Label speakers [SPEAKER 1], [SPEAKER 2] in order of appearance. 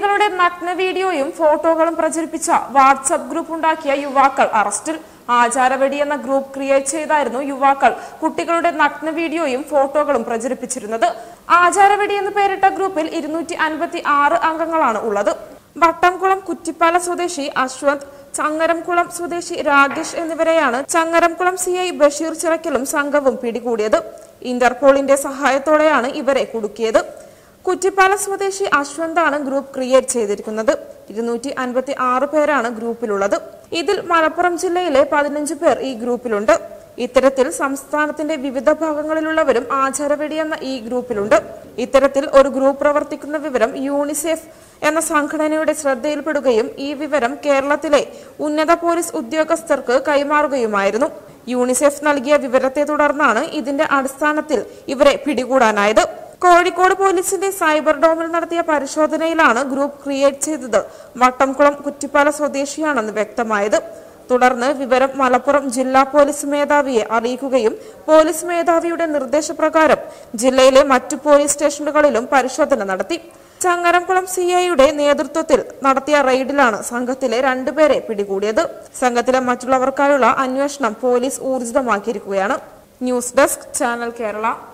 [SPEAKER 1] കുട്ടികളുടെ നഗ്ന വീഡിയോയും ഫോട്ടോകളും പ്രചരിപ്പിച്ച വാട്സപ്പ് ഗ്രൂപ്പ് ഉണ്ടാക്കിയ യുവാക്കൾ അറസ്റ്റിൽ ആചാരവെടി എന്ന ഗ്രൂപ്പ് ക്രിയേറ്റ് ചെയ്തായിരുന്നു യുവാക്കൾ കുട്ടികളുടെ നഗ്ന വീഡിയോയും ഫോട്ടോകളും പ്രചരിപ്പിച്ചിരുന്നത് ആചാരവെടി എന്ന് പേരിട്ട ഗ്രൂപ്പിൽ ഇരുന്നൂറ്റി അൻപത്തി ആറ് അംഗങ്ങളാണ് ഉള്ളത് വട്ടംകുളം കുറ്റിപ്പാല സ്വദേശി അശ്വന്ത് ചങ്ങരംകുളം സ്വദേശി രാകേഷ് എന്നിവരെയാണ് ചങ്ങരംകുളം സി ഐ ബഷീർ ചിറക്കലും സംഘവും പിടികൂടിയത് ഇന്റർപോളിന്റെ സഹായത്തോടെയാണ് ഇവരെ കുടുക്കിയത് കുറ്റിപ്പാല സ്വദേശി അശ്വന്താണ് ഗ്രൂപ്പ് ക്രിയേറ്റ് ചെയ്തിരിക്കുന്നത് ഇരുന്നൂറ്റി അൻപത്തി ആറ് പേരാണ് ഗ്രൂപ്പിലുള്ളത് ഇതിൽ മലപ്പുറം ജില്ലയിലെ പതിനഞ്ച് പേർ ഈ ഗ്രൂപ്പിലുണ്ട് ഇത്തരത്തിൽ സംസ്ഥാനത്തിന്റെ വിവിധ ഭാഗങ്ങളിലുള്ളവരും ആചാരവെടി എന്ന ഈ ഗ്രൂപ്പിലുണ്ട് ഇത്തരത്തിൽ ഒരു ഗ്രൂപ്പ് പ്രവർത്തിക്കുന്ന വിവരം യൂണിസെഫ് എന്ന സംഘടനയുടെ ശ്രദ്ധയിൽപ്പെടുകയും ഈ വിവരം കേരളത്തിലെ ഉന്നത പോലീസ് ഉദ്യോഗസ്ഥർക്ക് കൈമാറുകയുമായിരുന്നു യൂണിസെഫ് നൽകിയ വിവരത്തെ തുടർന്നാണ് ഇതിന്റെ അടിസ്ഥാനത്തിൽ ഇവരെ പിടികൂടാനായത് കോഴിക്കോട് പോലീസിന്റെ സൈബർ ഡോമിൽ നടത്തിയ പരിശോധനയിലാണ് ഗ്രൂപ്പ് ക്രിയേറ്റ് ചെയ്തത് വട്ടംകുളം കുറ്റിപ്പാല സ്വദേശിയാണെന്ന് വ്യക്തമായത് തുടർന്ന് വിവരം മലപ്പുറം ജില്ലാ പോലീസ് മേധാവിയെ അറിയിക്കുകയും പോലീസ് മേധാവിയുടെ നിർദ്ദേശപ്രകാരം ജില്ലയിലെ മറ്റു പോലീസ് സ്റ്റേഷനുകളിലും പരിശോധന നടത്തി ചങ്ങരംകുളം സി ഐയുടെ നേതൃത്വത്തിൽ നടത്തിയ റെയ്ഡിലാണ് സംഘത്തിലെ രണ്ടുപേരെ പിടികൂടിയത് സംഘത്തിലെ മറ്റുള്ളവർക്കായുള്ള അന്വേഷണം പോലീസ് ഊർജിതമാക്കിയിരിക്കുകയാണ് ന്യൂസ് ഡെസ്ക് ചാനൽ കേരള